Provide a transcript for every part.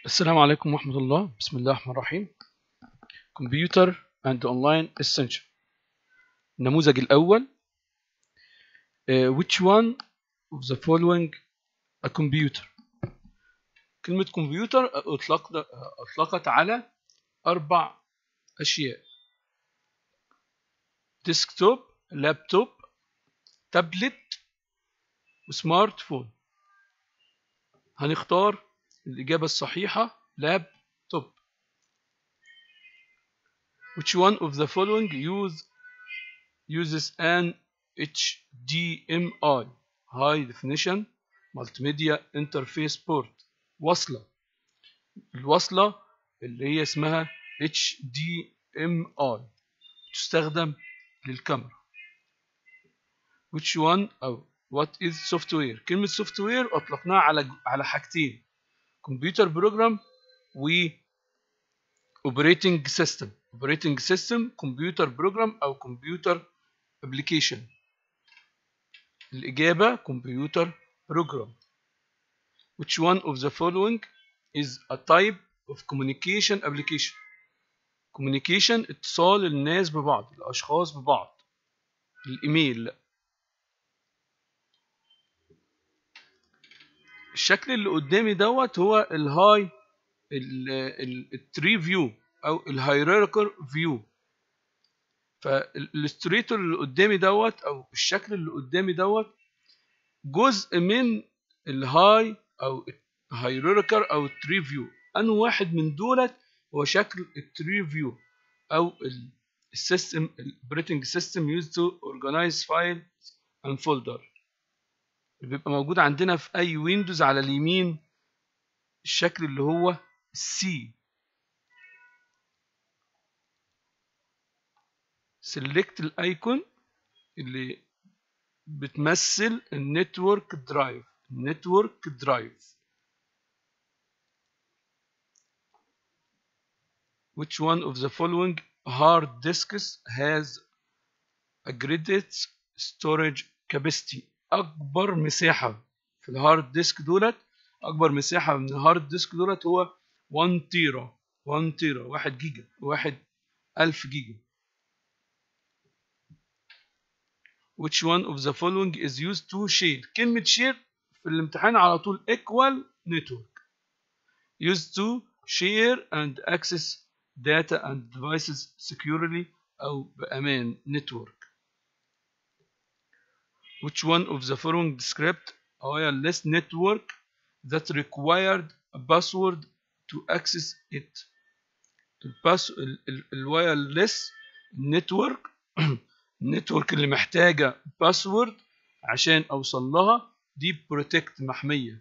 السلام عليكم ورحمة الله بسم الله الرحمن الرحيم Computer and Online Essential النموذج الأول uh, Which one of the following a computer كلمة كمبيوتر أطلقت, أطلقت على أربع أشياء ديسكتوب لابتوب تابلت وسمارت فون هنختار الإجابة الصحيحة لابتوب Which one of the following use uses an HDMI High Definition Multimedia Interface Port وصلة الوصلة اللي هي اسمها HDMI تستخدم للكاميرا Which one أو what is software كلمة software أطلقناها على على حاجتين كمبيوتر بروجرام و اوبريتنج سيستم اوبريتنج سيستم كمبيوتر بروجرام او كمبيوتر ابلكيشن الاجابه كمبيوتر بروجرام which one of the following is a type of communication application communication اتصال الناس ببعض الاشخاص ببعض الايميل الشكل اللي قدامي دوت هو الهاي التري فيو او الهيراركر فيو فالستريتور اللي قدامي دوت او الشكل اللي قدامي دوت جزء من الهاي او الهيراركر او التري فيو انه واحد من دولت هو شكل التري فيو او السيستم الاوبريتنج سيستم used to organize files and folder بيبقى موجود عندنا في اي ويندوز على اليمين الشكل اللي هو سي سيلكت الايكون اللي بتمثل النتورك درايف النتورك درايف which one of the following hard disks has a graded storage capacity اكبر مساحه في الهارد ديسك دولت اكبر مساحه من الهارد ديسك دولت هو 1 تيرا 1 تيرا 1 جيجا 1 1000 جيجا which one of the following is used to share كلمة share في الامتحان على طول equal network used to share and access data and devices securely أو بأمان network which one of the following described a wireless network that required a password to access it الباس الوايرلس نتورك النتورك اللي محتاجة باسورد عشان أوصل لها دي بروتكت محمية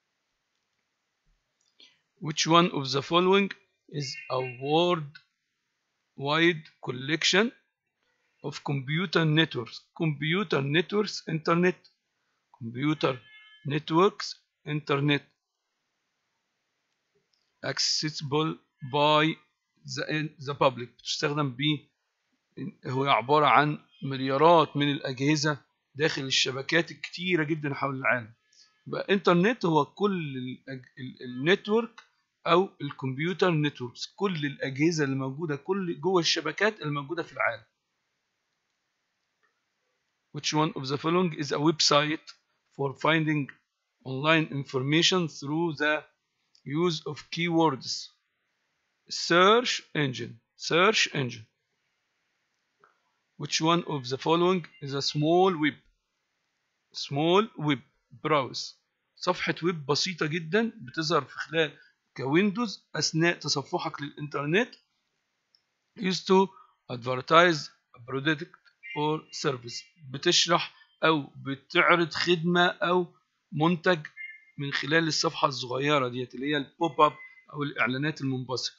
which one of the following is a worldwide collection of computer networks computer networks internet computer networks internet accessible by the, the public بتستخدم ب هو عبارة عن مليارات من الأجهزة داخل الشبكات الكتيرة جدا حول العالم بقى انترنت هو كل النتورك أو الكمبيوتر نتوركس كل الأجهزة اللي موجودة كل جوه الشبكات الموجودة في العالم which one of the following is a website for finding online information through the use of keywords search engine search engine which one of the following is a small web small web browse صفحة ويب بسيطة جدا بتظهر في خلال كويندوز أثناء تصفحك للإنترنت used to advertise a product or service بتشرح أو بتعرض خدمة أو منتج من خلال الصفحة الصغيرة ديت اللي هي البوب اب أو الإعلانات المنبثقة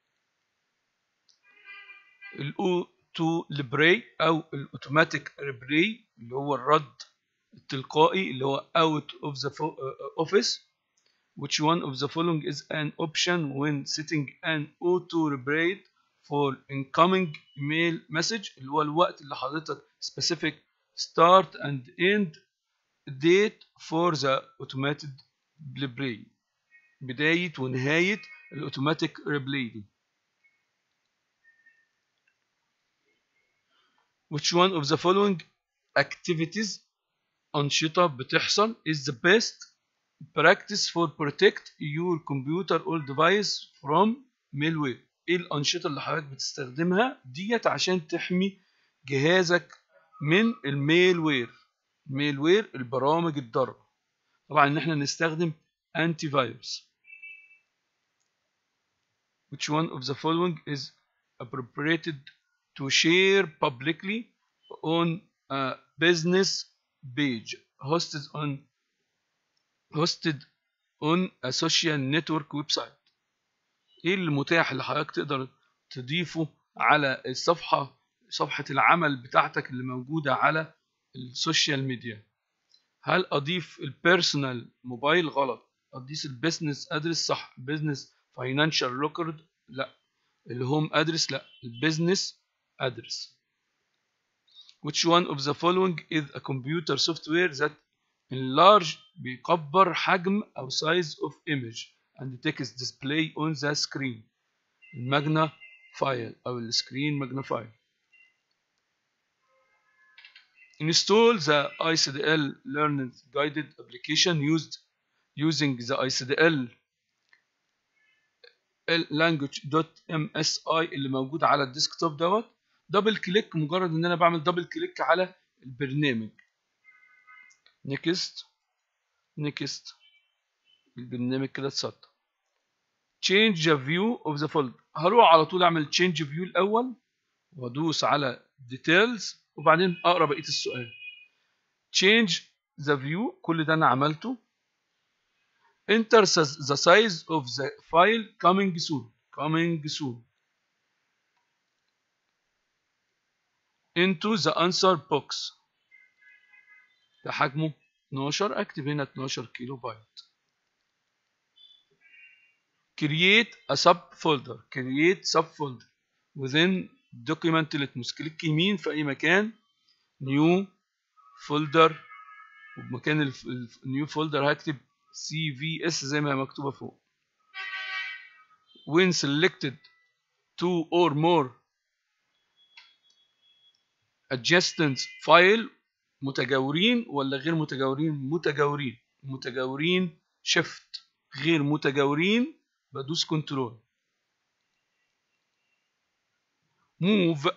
الأوتو لبراي أو الأوتوماتيك ريبراي اللي هو الرد التلقائي اللي هو out of the office which one of the following is an option when setting an auto replay for incoming email message اللي هو الوقت اللي حضرتك specific start and end date for the automated replay بداية ونهاية الاوتوماتيك ريبلاي دي which one of the following activities أنشطة بتحصل is the best practice for protect your computer or device from malware ايه الأنشطة اللي حضرتك بتستخدمها ديت عشان تحمي جهازك من الميل وير الميل وير البرامج الضارة طبعا ان احنا نستخدم انتي فيروس which one of the following is appropriated to share publicly on a business page hosted on hosted on a social network website ايه المتاح اللي حضرتك تقدر تضيفه على الصفحة صفحة العمل بتاعتك اللي موجودة على السوشيال ميديا هل اضيف البيرسونال موبايل غلط اضيف البيزنس ادرس صح بيزنس فاينانشال ريكورد لا الهوم ادرس لا البيزنس ادرس which one of the following is a computer software that enlarge بيكبر حجم أو size of image and text display on the screen الماجنا فايل أو السكرين magnifier install the ICDL learning guided application used using the ICDL language.msi اللي موجود على الديسكتوب دوت دبل كليك مجرد ان انا بعمل دبل كليك على البرنامج نيكست نيكست البرنامج كده اتسطب change the view of the folder هروح على طول اعمل change view الاول وادوس على details وبعدين اقرا بقيه السؤال change the view كل ده انا عملته enter the size of the file coming soon coming soon into the answer box ده حجمه 12 اكتب هنا 12 كيلو بايت create a subfolder create subfolder within document litmus كليك يمين في اي مكان new folder وبمكان النيو فولدر هكتب CVS زي ما مكتوبة فوق when selected two or more adjacent file متجاورين ولا غير متجاورين متجاورين متجاورين shift غير متجاورين بدوس كنترول move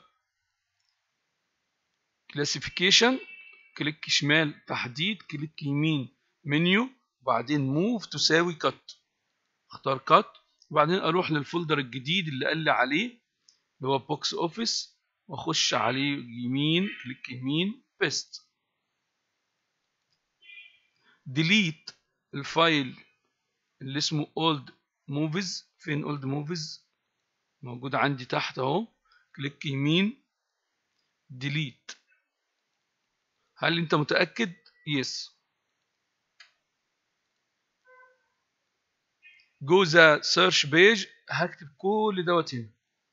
classification كليك شمال تحديد كليك يمين منيو وبعدين موف تساوي كات اختار كات وبعدين اروح للفولدر الجديد اللي قال لي عليه اللي هو بوكس اوفيس واخش عليه يمين كليك يمين بيست ديليت الفايل اللي اسمه اولد موفيز فين اولد موفيز موجود عندي تحت اهو كليك يمين ديليت هل انت متاكد يس جو ذا سيرش بيج هكتب كل دوت هنا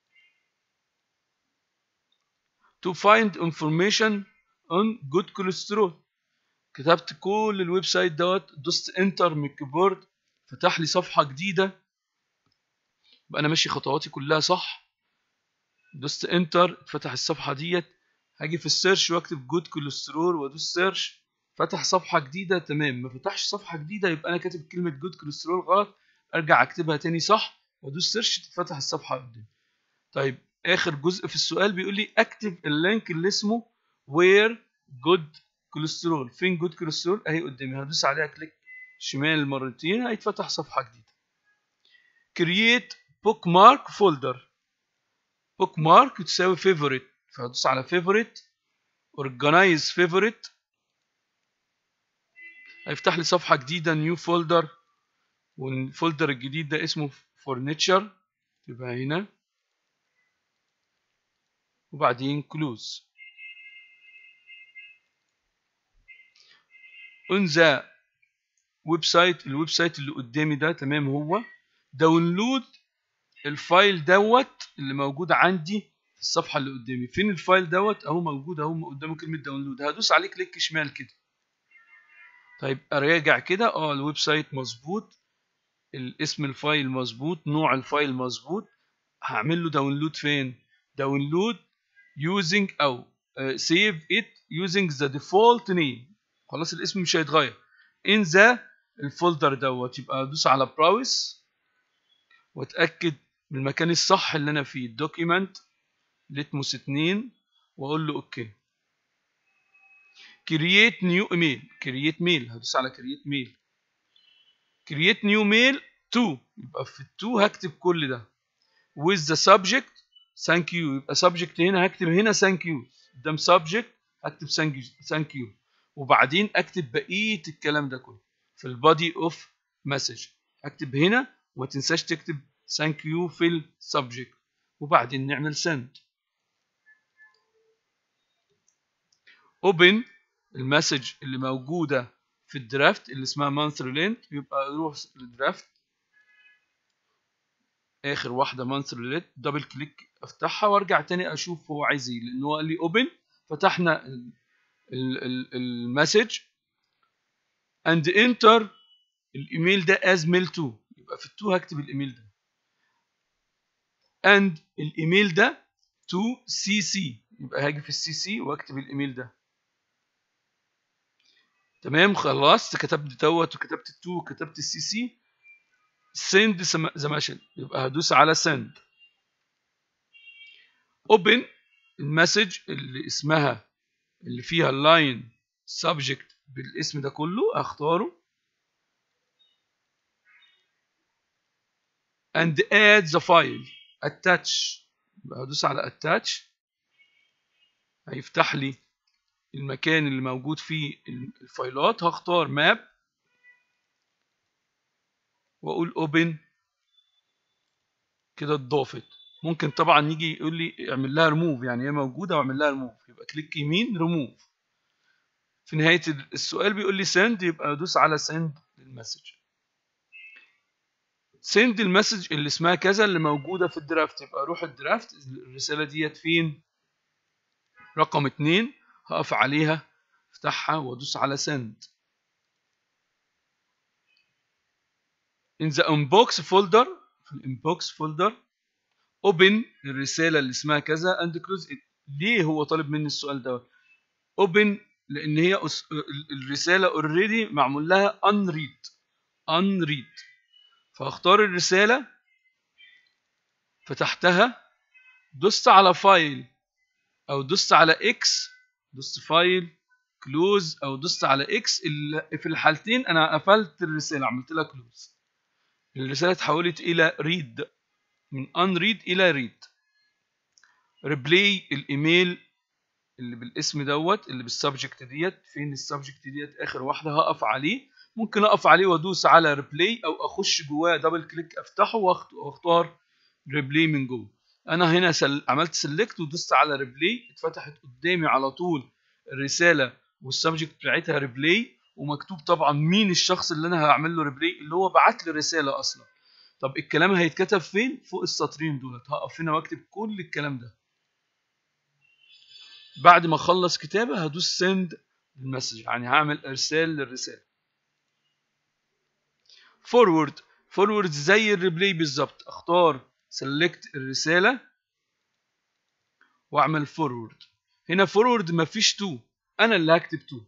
to find information on good cholesterol كتبت كل الويب سايت دوت دوست انتر من الكيبورد فتح لي صفحه جديده يبقى انا ماشي خطواتي كلها صح دوست انتر فتح الصفحه ديت هاجي في السيرش واكتب جود كوليسترول وادوس سيرش فتح صفحه جديده تمام ما فتحش صفحه جديده يبقى انا كاتب كلمه جود كوليسترول غلط ارجع اكتبها تاني صح وادوس سيرش تتفتح الصفحه قدامي طيب اخر جزء في السؤال بيقول لي اكتب اللينك اللي اسمه وير جود كوليسترول فين جود كوليسترول اهي قدامي هدوس عليها كليك شمال مرتين هيتفتح صفحه جديده كرييت بوك مارك فولدر بوك مارك تساوي فيفوريت فهدوس على فيفوريت اورجنايز فيفوريت هيفتح لي صفحه جديده نيو فولدر والفولدر الجديد ده اسمه فورنيتشر يبقى هنا وبعدين كلوز on the ويب سايت الويب سايت اللي قدامي ده تمام هو داونلود الفايل دوت اللي موجود عندي في الصفحه اللي قدامي فين الفايل دوت اهو موجود اهو قدامه كلمه داونلود هدوس عليه كليك شمال كده طيب اراجع كده اه الويب سايت مظبوط الاسم الفايل مظبوط نوع الفايل مظبوط هعمل له داونلود فين داونلود using او uh, save it using the default name خلاص الاسم مش هيتغير in the الفولدر دوت يبقى ادوس على براوس واتاكد من المكان الصح اللي انا فيه الدوكيمنت لتموس 2 واقول له اوكي create new email create mail هدوس على create mail create new mail to يبقى في التو هكتب كل ده with the subject thank you يبقى subject هنا هكتب هنا thank you قدام subject هكتب thank you thank you وبعدين اكتب بقيه الكلام ده كله في البادي اوف مسج اكتب هنا وما تنساش تكتب thank you في السبجكت وبعدين نعمل send open المسج اللي موجوده في الدرافت اللي اسمها monthly length يبقى اروح للدرافت اخر واحده monthly length دبل كليك افتحها وارجع تاني اشوف هو عايز ايه لان هو قال لي open فتحنا المسج and enter الايميل ده as mail to يبقى في التو هكتب الايميل ده and الايميل ده to cc يبقى هاجي في السي سي واكتب الايميل ده تمام خلصت كتبت دوت وكتبت التو وكتبت السي سي send the message يبقى هدوس على send open المسج اللي اسمها اللي فيها اللاين subject بالاسم ده كله اختاره and add the file attach هدوس على attach هيفتح لي المكان اللي موجود فيه الفايلات هختار ماب واقول open كده اتضافت ممكن طبعا يجي يقول لي اعمل لها ريموف يعني هي موجوده واعمل لها ريموف يبقى كليك يمين ريموف في نهايه السؤال بيقول لي send يبقى ادوس على send للمسج send المسج اللي اسمها كذا اللي موجوده في الدرافت يبقى اروح الدرافت الرساله ديت فين رقم اتنين هقف عليها افتحها وادوس على send in the inbox folder في الانبوكس folder open الرساله اللي اسمها كذا and close it ليه هو طالب مني السؤال ده open لان هي الرساله اوريدي معمول لها unread unread فاختار الرساله فتحتها دوست على فايل او دوست على اكس دوست فايل كلوز او دوست على اكس في الحالتين انا قفلت الرساله عملت لها كلوز الرساله اتحولت الى ريد من unread الى read ريبلاي الايميل اللي بالاسم دوت اللي بالسبجكت ديت فين السبجكت ديت اخر واحده هقف عليه ممكن اقف عليه وادوس على ريبلاي او اخش جواه دبل كليك افتحه واختار ريبلاي من جوه انا هنا سل... عملت سيلكت ودوست على ريبلاي اتفتحت قدامي على طول الرساله والسبجكت بتاعتها ريبلاي ومكتوب طبعا مين الشخص اللي انا هعمل له ريبلاي اللي هو بعت لي رساله اصلا طب الكلام هيتكتب فين فوق السطرين دولت هقف هنا واكتب كل الكلام ده بعد ما اخلص كتابه هدوس سند المسج يعني هعمل ارسال للرساله فورورد فورورد زي الريبلاي بالظبط اختار سيلكت الرساله واعمل فورورد هنا فورورد مفيش تو انا اللي هكتب تو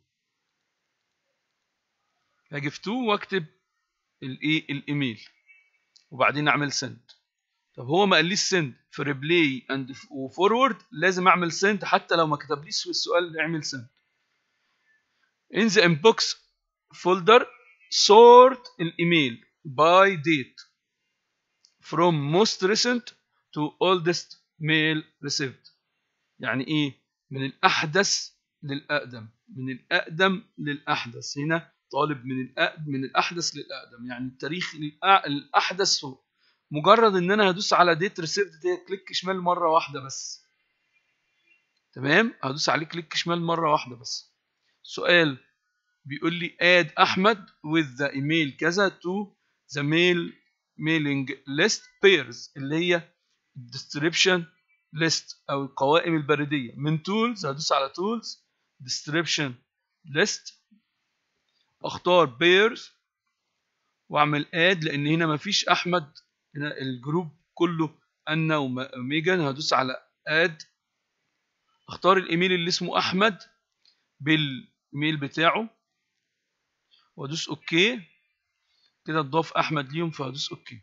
هاجي في تو واكتب الايه الايميل وبعدين اعمل سند طب هو ما قاليش سند في ريبلاي اند وفورورد لازم اعمل سند حتى لو ما كتبليش في السؤال اعمل سند in the inbox folder sort الايميل by date from most recent to oldest mail received يعني ايه من الاحدث للاقدم من الاقدم للاحدث هنا طالب من الأقدم من الاحدث للاقدم يعني التاريخ الاحدث هو مجرد ان انا هدوس على ديت ريسيفد دي كليك شمال مره واحده بس تمام هدوس عليه كليك شمال مره واحده بس سؤال بيقول لي اد احمد with the email كذا to the mail mailing list pairs اللي هي description list او القوائم البريديه من tools هدوس على tools description list اختار pairs واعمل اد لان هنا مفيش احمد هنا الجروب كله انا وميجان هدوس على اد اختار الايميل اللي اسمه احمد بالايميل بتاعه وادوس اوكي كده اتضاف احمد ليهم فهدوس اوكي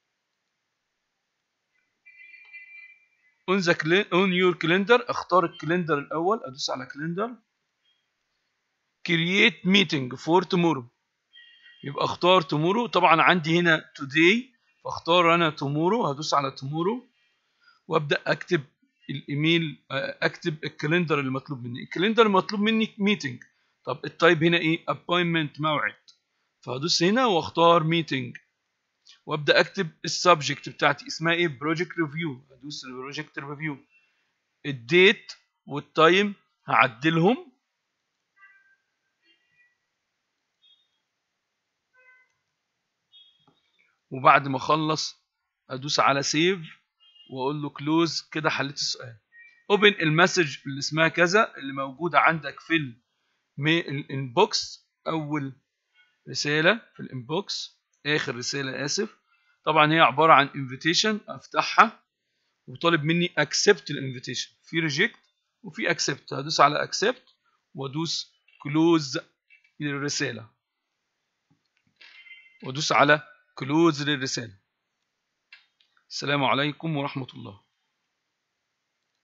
on the on your calendar اختار الكالندر الاول ادوس على كالندر create meeting for tomorrow يبقى اختار tomorrow طبعا عندي هنا today فاختار انا tomorrow هدوس على tomorrow وابدا اكتب الايميل اكتب الكالندر اللي مطلوب مني الكالندر المطلوب مني ميتنج طب التايب هنا ايه appointment موعد فهدوس هنا واختار ميتنج وابدا اكتب السبجكت بتاعتي اسمها ايه بروجكت ريفيو هدوس البروجكت ريفيو الديت والتايم هعدلهم وبعد ما اخلص ادوس على سيف واقول له كلوز كده حليت السؤال اوبن المسج اللي اسمها كذا اللي موجوده عندك في الانبوكس اول رساله في الانبوكس اخر رساله اسف طبعا هي عباره عن انفيتيشن افتحها وطالب مني اكسبت الانفيتيشن في ريجكت وفي اكسبت هدوس على اكسبت وادوس كلوز للرساله وادوس على كلوز للرساله السلام عليكم ورحمه الله